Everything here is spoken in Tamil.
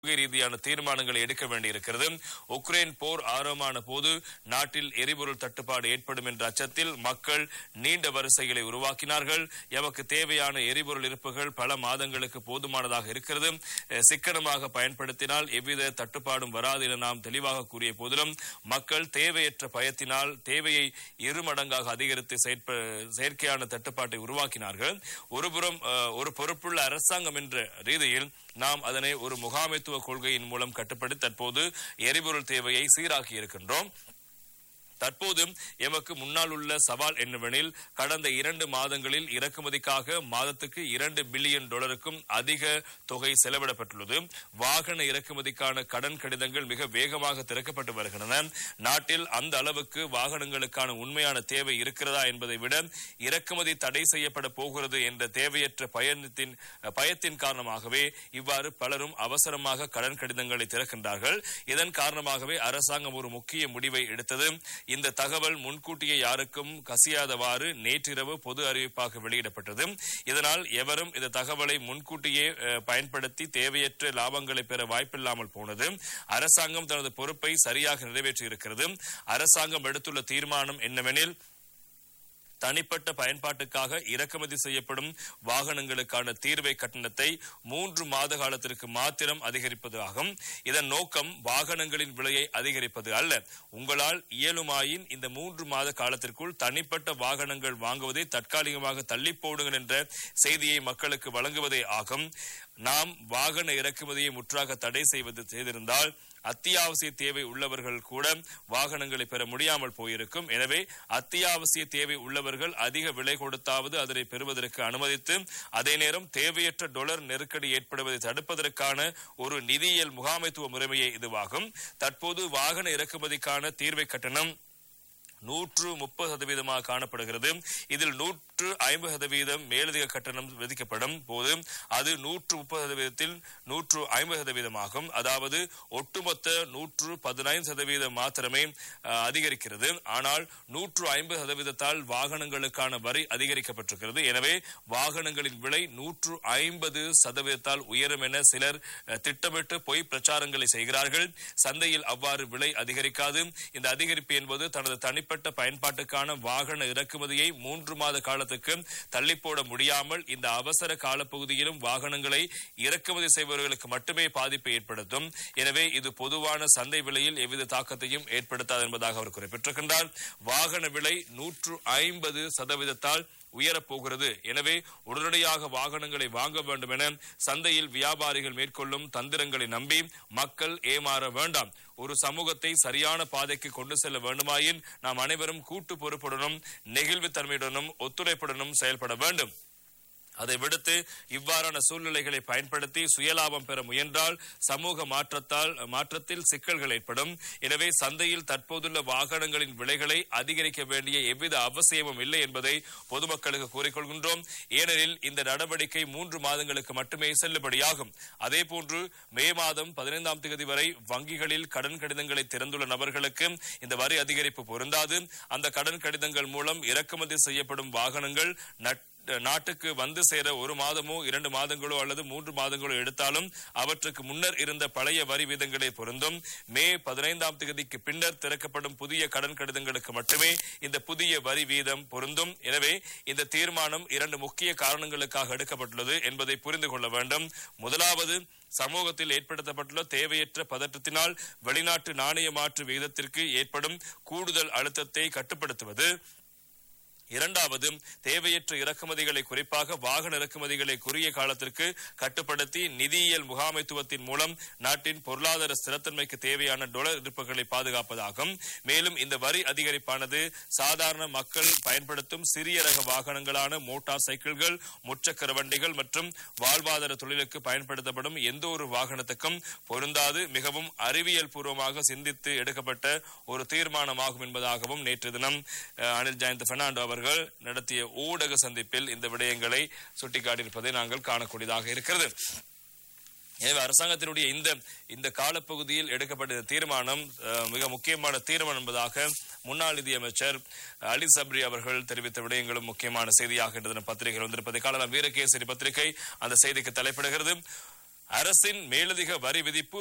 கொள்கை ரீதியான தீர்மானங்களை எடுக்க வேண்டியிருக்கிறது உக்ரைன் போர் ஆரம்பமான போது நாட்டில் எரிபொருள் தட்டுப்பாடு ஏற்படும் என்ற அச்சத்தில் மக்கள் நீண்ட வரிசைகளை உருவாக்கினார்கள் எமக்கு தேவையான எரிபொருள் இருப்புகள் பல மாதங்களுக்கு போதுமானதாக இருக்கிறது அஹ், சிக்கனமாக பயன்படுத்தினால் எவ்வித தட்டுப்பாடும் வராது என நாம் தெளிவாக கூறிய போதிலும் மக்கள் தேவையற்ற பயத்தினால் தேவையை இருமடங்காக அதிகரித்து செயற்ப- செயற்கையான தட்டுப்பாட்டை உருவாக்கினார்கள் ஒருபுறம் அஹ், ஒரு பொறுப்புள்ள அரசாங்கம் என்ற ரீதியில் நாம் அதனை ஒரு முகாமைத்துவ கொள்கையின் மூலம் கட்டுப்படுத்தி தற்போது எரிபொருள் தேவையை சீராக்கி இருக்கின்றோம் தற்போது எமக்கு முன்னால் உள்ள சவால் என்னவெனில் கடந்த இரண்டு மாதங்களில் இறக்குமதிக்காக மாதத்துக்கு இரண்டு பில்லியன் டாலருக்கும் அதிக தொகை செலவிடப்பட்டுள்ளது வாகன இறக்குமதிக்கான கடன் கடிதங்கள் மிக வேகமாக திறக்கப்பட்டு வருகின்றன நாட்டில் அந்த அளவுக்கு வாகனங்களுக்கான உண்மையான தேவை இருக்கிறதா என்பதை விட இறக்குமதி தடை செய்யப்பட போகிறது என்ற தேவையற்ற பயணத்தின் பயத்தின் காரணமாகவே இவ்வாறு பலரும் அவசரமாக கடன் கடிதங்களை திறக்கின்றார்கள் இதன் காரணமாகவே அரசாங்கம் ஒரு முக்கிய முடிவை எடுத்தது இந்த தகவல் முன்கூட்டியே யாருக்கும் கசியாதவாறு நேற்றிரவு பொது அறிவிப்பாக வெளியிடப்பட்டது இதனால் எவரும் இந்த தகவலை முன்கூட்டியே அஹ், பயன்படுத்தி தேவையற்ற லாபங்களை பெற வாய்ப்பில்லாமல் போனது அரசாங்கம் தனது பொறுப்பை சரியாக நிறைவேற்றி இருக்கிறது அரசாங்கம் எடுத்துள்ள தீர்மானம் என்னவெனில் தனிப்பட்ட பயன்பாட்டுக்காக இறக்குமதி செய்யப்படும் வாகனங்களுக்கான தீர்வை கட்டணத்தை மூன்று மாத காலத்திற்கு மாத்திரம் அதிகரிப்பது ஆகும் இதன் நோக்கம் வாகனங்களின் விலையை அதிகரிப்பது அல்ல உங்களால் இயலுமாயின் இந்த மூன்று மாத காலத்திற்குள் தனிப்பட்ட வாகனங்கள் வாங்குவதை தற்காலிகமாக தள்ளி போடுங்கள் என்ற செய்தியை மக்களுக்கு வழங்குவதே ஆகும் நாம் வாகன இறக்குமதியை முற்றாக தடை செய்வது செய்திருந்தால் அத்தியாவசிய தேவை உள்ளவர்கள் கூட வாகனங்களை பெற முடியாமல் போயிருக்கும் எனவே அத்தியாவசிய தேவை உள்ளவர்கள் அதிக விலை கொடுத்தாவது அதனை பெறுவதற்கு அனுமதித்து அதே நேரம் தேவையற்ற டொலர் நெருக்கடி ஏற்படுவதை தடுப்பதற்கான ஒரு நிதியியல் முகாமைத்துவ முறைமையே இதுவாகும் தற்போது வாகன இறக்குமதிக்கான தீர்வை கட்டணம் நூற்று முப்பது சதவீதமாக காணப்படுகிறது இதில் நூற்று ஐம்பது சதவீதம் மேலதிக கட்டணம் விதிக்கப்படும் போது அது நூற்று முப்பது சதவீதத்தில் நூற்று ஐம்பது சதவீதமாகும் அதாவது ஒட்டுமொத்த நூற்று பதினைந்து சதவீதம் மாத்திரமே அஹ், அதிகரிக்கிறது ஆனால் நூற்று ஐம்பது சதவீதத்தால் வாகனங்களுக்கான வரி அதிகரிக்கப்பட்டிருக்கிறது எனவே வாகனங்களின் விலை நூற்று ஐம்பது சதவீதத்தால் உயரும் என சிலர் அஹ், திட்டமிட்டு பொய் பிரச்சாரங்களை செய்கிறார்கள் சந்தையில் அவ்வாறு விலை அதிகரிக்காது இந்த அதிகரிப்பு என்பது தனது தனிப்பட்ட பயன்பாட்டுக்கான வாகன இறக்குமதியை மூன்று மாத காலத்துக்கு தள்ளி போட முடியாமல் இந்த அவசர காலப்பகுதியிலும் வாகனங்களை இறக்குமதி செய்பவர்களுக்கு மட்டுமே பாதிப்பை ஏற்படுத்தும் எனவே இது பொதுவான சந்தை விலையில் எவ்வித தாக்கத்தையும் ஏற்படுத்தாது என்பதாக அவர் குறிப்பிட்டிருக்கின்றார் வாகன விலை நூற்று ஐம்பது சதவீதத்தால் உயரப்போகிறது எனவே உடனடியாக வாகனங்களை வாங்க வேண்டும் என சந்தையில் வியாபாரிகள் மேற்கொள்ளும் தந்திரங்களை நம்பி மக்கள் ஏமாற வேண்டாம் ஒரு சமூகத்தை சரியான பாதைக்கு கொண்டு செல்ல வேண்டுமாயின் நாம் அனைவரும் கூட்டு பொறுப்புடனும் நெகிழ்வுத்தன்மையுடனும் ஒத்துழைப்புடனும் செயல்பட வேண்டும் அதை விடுத்து இவ்வாறான சூழ்நிலைகளை பயன்படுத்தி சுயலாபம் பெற முயன்றால் சமூக மாற்றத்தால் மாற்றத்தில் சிக்கல்கள் ஏற்படும் எனவே சந்தையில் தற்போதுள்ள வாகனங்களின் விலைகளை அதிகரிக்க வேண்டிய எவ்வித அவசியமும் இல்லை என்பதை பொதுமக்களுக்கு கூறிக்கொள்கின்றோம் ஏனெனில் இந்த நடவடிக்கை மூன்று மாதங்களுக்கு மட்டுமே செல்லுபடியாகும் அதேபோன்று மே மாதம் பதினைந்தாம் தேதி வரை வங்கிகளில் கடன் கடிதங்களை திறந்துள்ள நபர்களுக்கு இந்த வரி அதிகரிப்பு பொருந்தாது அந்த கடன் கடிதங்கள் மூலம் இறக்குமதி செய்யப்படும் வாகனங்கள் நட் நாட்டுக்கு வந்து சேர ஒரு மாதமோ இரண்டு மாதங்களோ அல்லது மூன்று மாதங்களோ எடுத்தாலும் அவற்றுக்கு முன்னர் இருந்த பழைய வரி வீதங்களே பொருந்தும் மே பதினைந்தாம் தேதிக்கு பின்னர் திறக்கப்படும் புதிய கடன் கடிதங்களுக்கு மட்டுமே இந்த புதிய வரி வீதம் பொருந்தும் எனவே இந்த தீர்மானம் இரண்டு முக்கிய காரணங்களுக்காக எடுக்கப்பட்டுள்ளது என்பதை புரிந்து கொள்ள வேண்டும் முதலாவது சமூகத்தில் ஏற்படுத்தப்பட்டுள்ள தேவையற்ற பதற்றத்தினால் வெளிநாட்டு நாணய மாற்று விகிதத்திற்கு ஏற்படும் கூடுதல் அழுத்தத்தை கட்டுப்படுத்துவது இரண்டாவது தேவையற்ற இறக்குமதிகளை குறிப்பாக வாகன இறக்குமதிகளை குறுகிய காலத்திற்கு கட்டுப்படுத்தி நிதியியல் முகாமைத்துவத்தின் மூலம் நாட்டின் பொருளாதார ஸ்திரத்தன்மைக்கு தேவையான டொலர் இருப்புகளை பாதுகாப்பதாகும் மேலும் இந்த வரி அதிகரிப்பானது சாதாரண மக்கள் பயன்படுத்தும் சிறிய ரக வாகனங்களான மோட்டார் சைக்கிள்கள் முச்சக்கர வண்டிகள் மற்றும் வாழ்வாதார தொழிலுக்கு பயன்படுத்தப்படும் எந்த ஒரு வாகனத்துக்கும் பொருந்தாது மிகவும் அறிவியல் பூர்வமாக சிந்தித்து எடுக்கப்பட்ட ஒரு தீர்மானமாகும் என்பதாகவும் நேற்று தினம் அஹ், அனில் ஜெயந்த் பெர்னாண்டோ அவர்கள் நடத்திய ஊடக சந்திப்பில் இந்த விடயங்களை சுட்டிக்காட்டியிருப்பதை நாங்கள் காணக்கூடியதாக இருக்கிறது எனவே அரசாங்கத்தினுடைய இந்த இந்த காலப்பகுதியில் எடுக்கப்பட்ட இந்த தீர்மானம் அஹ், மிக முக்கியமான தீர்மானம் என்பதாக முன்னாள் நிதியமைச்சர் அலி சப்ரி அவர்கள் தெரிவித்த விடயங்களும் முக்கியமான செய்தியாக இன்று தினம் பத்திரிகைகள் வந்திருப்பதை காணலாம் வீரகேசரி பத்திரிகை அந்த செய்திக்கு தலைப்பிடுகிறது அரசின் மேலதிக வரி விதிப்பு